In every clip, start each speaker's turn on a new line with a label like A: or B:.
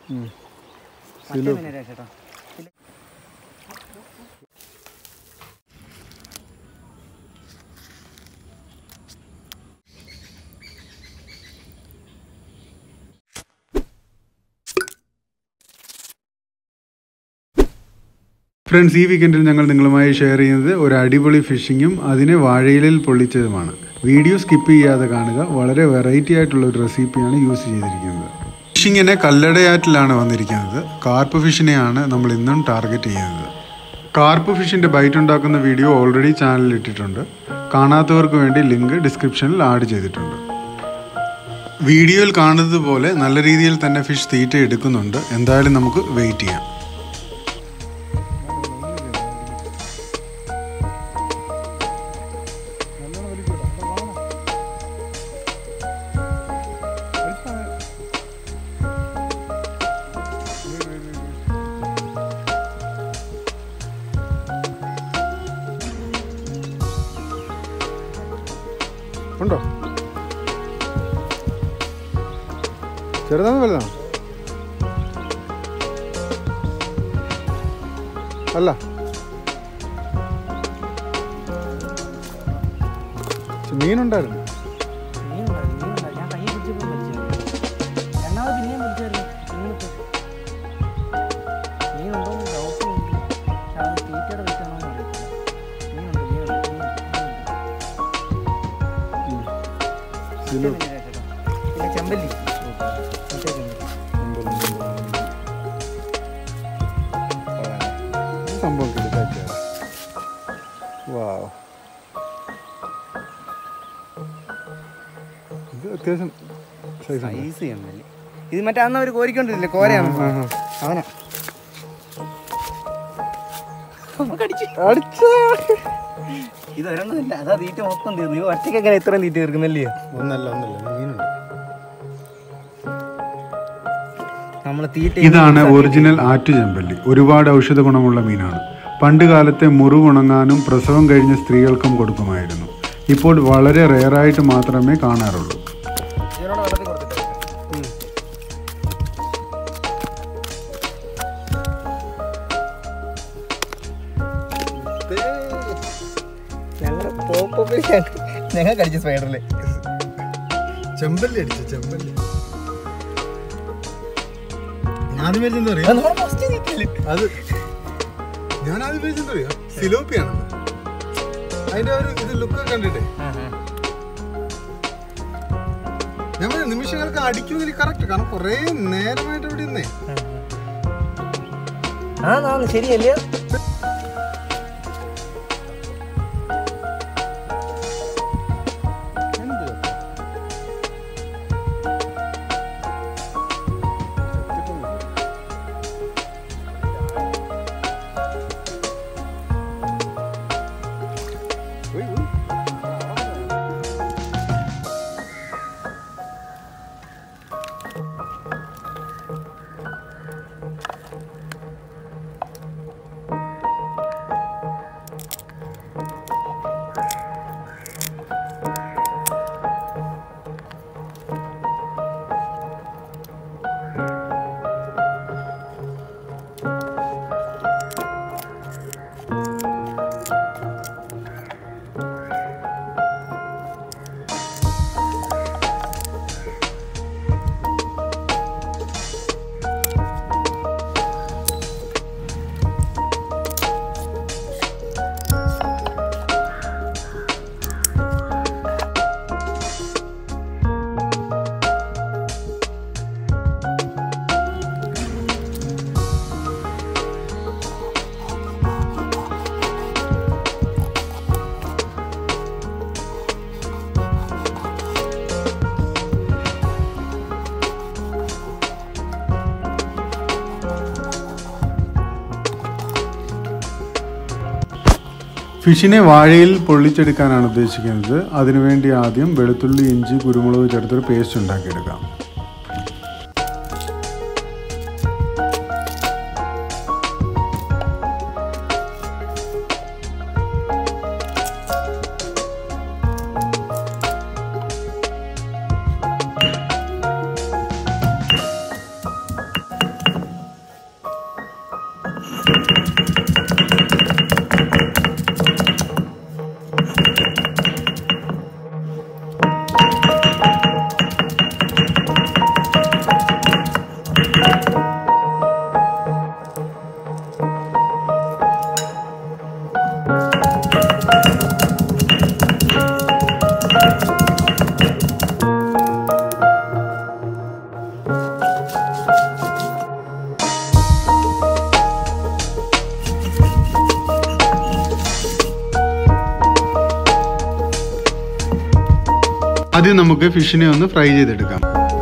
A: മറ്റേ മീനെ ചേട്ടാ
B: ഫ്രണ്ട്സ് ഈ വീക്കെൻഡിൽ ഞങ്ങൾ നിങ്ങളുമായി ഷെയർ ചെയ്യുന്നത് ഒരു അടിപൊളി ഫിഷിങ്ങും അതിനെ വാഴയിലിൽ പൊള്ളിച്ചതുമാണ് വീഡിയോ സ്കിപ്പ് ചെയ്യാതെ കാണുക വളരെ വെറൈറ്റി ആയിട്ടുള്ള ഒരു റെസിപ്പിയാണ് യൂസ് ചെയ്തിരിക്കുന്നത് ഫിഷിങ്ങിനെ കല്ലടയാറ്റിലാണ് വന്നിരിക്കുന്നത് കാർപ്പ് ഫിഷിനെയാണ് നമ്മൾ ഇന്നും ടാർഗറ്റ് ചെയ്യുന്നത് കാർപ്പ് ഫിഷിൻ്റെ ബൈറ്റ് ഉണ്ടാക്കുന്ന വീഡിയോ ഓൾറെഡി ചാനലിൽ ഇട്ടിട്ടുണ്ട് കാണാത്തവർക്ക് വേണ്ടി ലിങ്ക് ഡിസ്ക്രിപ്ഷനിൽ ആഡ് ചെയ്തിട്ടുണ്ട് വീഡിയോയിൽ കാണുന്നത് പോലെ നല്ല രീതിയിൽ തന്നെ ഫിഷ് തീറ്റ എടുക്കുന്നുണ്ട് എന്തായാലും നമുക്ക് വെയിറ്റ് ചെയ്യാം
C: ഉണ്ടോ ചെറുതാണോ വലുതാണോ അല്ല പക്ഷെ മീനുണ്ടായിരുന്നു
A: മീനുണ്ടായിരുന്നു, മീനുണ്ടായിരുന്നു. ഞാൻ കയ്യിൽ പിടിച്ചപ്പോൾ വലിച്ചു. രണ്ടാമത് പിന്നെയും വലിച്ചായിരുന്നു. മീനിട്ട്. മീനുണ്ടോന്ന് doubt ഉണ്ട്. പക്ഷെ അത് തീറ്റയുടെ വെച്ചാണോന്ന് അറിയത്തില്ല. മീനുണ്ട്, മീനുണ്ട്, മീനുണ്ട്, മീനുണ്ട്. മറ്റേ
C: സിലു.
A: മീനെ ചേട്ടാ. പിന്നെ ചെമ്പല്ലി മറ്റേ ചെമ്പല്ലി.
C: ഈ സംഭവം കിടക്കാച്ചാ വാ ഇത് അത്യാവശ്യം സൈസ്
A: സൈസ് ചെമ്പല്ലി ഇത് മറ്റേ അന്ന് അവർ കോരിക്കൊണ്ടിരില്ലേ കോരയാണ് അവനാ ഇത് ഒരെണ്ണമില്ല അതാ തീറ്റ മൊത്തം തീർന്നു ഈ ഒറ്റയ്ക്ക് എങ്ങനെ ഇത്രയും തീറ്റ തീർക്കുന്നില്ലേ
C: ഒന്നല്ല ഒന്നല്ല മീനുണ്ട്
A: നമ്മള് തീറ്റ
B: ഇതാണ് ഒറിജിനൽ ആറ്റുചെമ്പല്ലി ഒരുപാട് ഔഷധ ഗുണമുള്ള മീനാണ് പണ്ട് കാലത്തെ മുറിവുണങ്ങാനും പ്രസവം കഴിഞ്ഞ സ്ത്രീകൾക്കും കൊടുക്കുമായിരുന്നു ഇപ്പോൾ വളരെ റെയറായിട്ട് മാത്രമേ കാണാറുള്ളൂ
A: ഇതിനോട് വെള്ളത്തിൽ കൊടുത്തിട്ട് ഞങ്ങളുടെ പോപ്പ് ഞങ്ങൾ കടിച്ച സ്പൈഡറില്
C: ചെമ്പല്ലി അടിച്ച ചെമ്പല്ലി ഞാൻ വിചാരിച്ചെന്താ അറിയാം
A: നമ്മുടെ ഫസ്റ്റ് തീറ്റയില്
C: അത് ഞാൻ ആദ്യം വിചാരിച്ചെന്താ അറിയാം സിലോപ്പിയാണ് അതിന്റെ ഒരു ഇത് ലുക്ക് കണ്ടിട്ടേ ഞാൻ പറഞ്ഞ നിമിഷങ്ങൾക്ക് അടിക്കുന്നതിൽ കറക്റ്റ് കാരണം കുറേ നേരമായിട്ട് ഇവിടെ ഇന്നേ
A: ആ നാന്ന് ശരിയല്ലേ
B: ഫിഷിനെ വാഴയിൽ പൊള്ളിച്ചെടുക്കാനാണ് ഉദ്ദേശിക്കുന്നത് അതിനുവേണ്ടി ആദ്യം വെളുത്തുള്ളി ഇഞ്ചി കുരുമുളക് ചേർത്തൊരു പേസ്റ്റ് ഉണ്ടാക്കിയെടുക്കാം ആദ്യം നമുക്ക് ഫിഷിനെ ഒന്ന് ഫ്രൈ ചെയ്തെടുക്കാം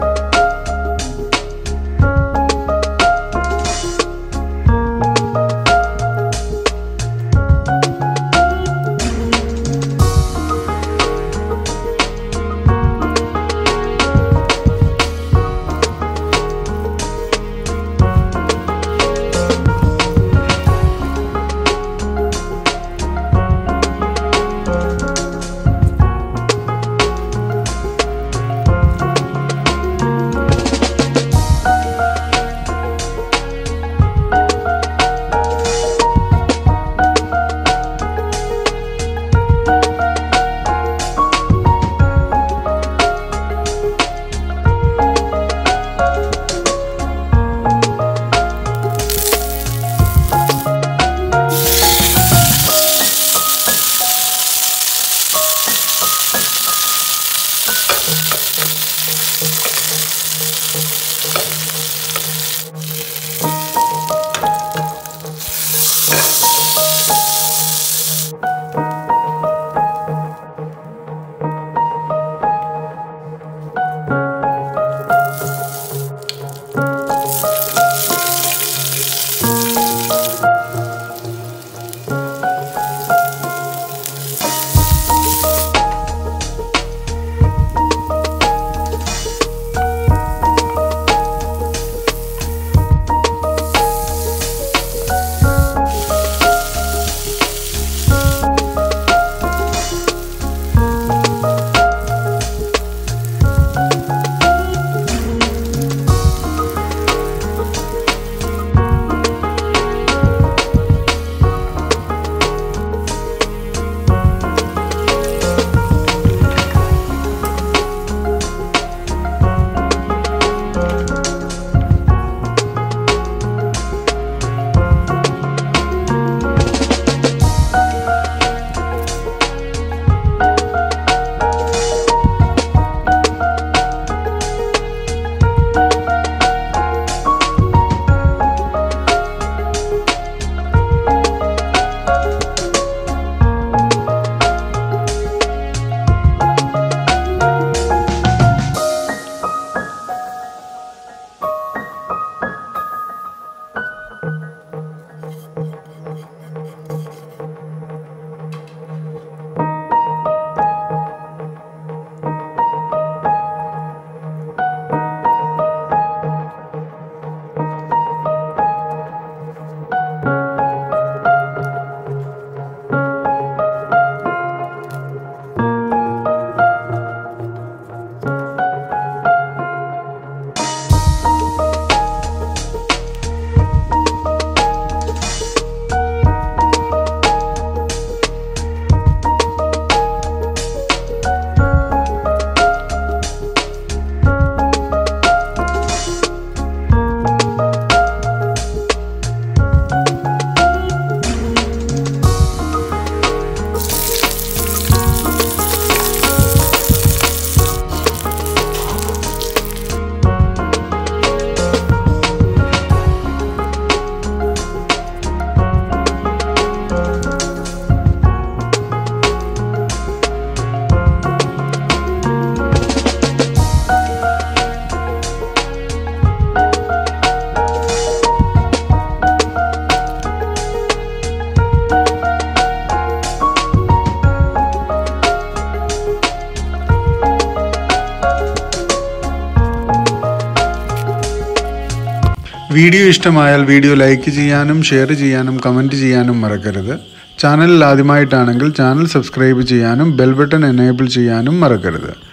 B: വീഡിയോ ഇഷ്ടമായാൽ വീഡിയോ ലൈക്ക് ചെയ്യാനും ഷെയർ ചെയ്യാനും കമൻറ്റ് ചെയ്യാനും മറക്കരുത് ചാനലിൽ ആദ്യമായിട്ടാണെങ്കിൽ ചാനൽ സബ്സ്ക്രൈബ് ചെയ്യാനും ബെൽ ബട്ടൺ എനേബിൾ ചെയ്യാനും മറക്കരുത്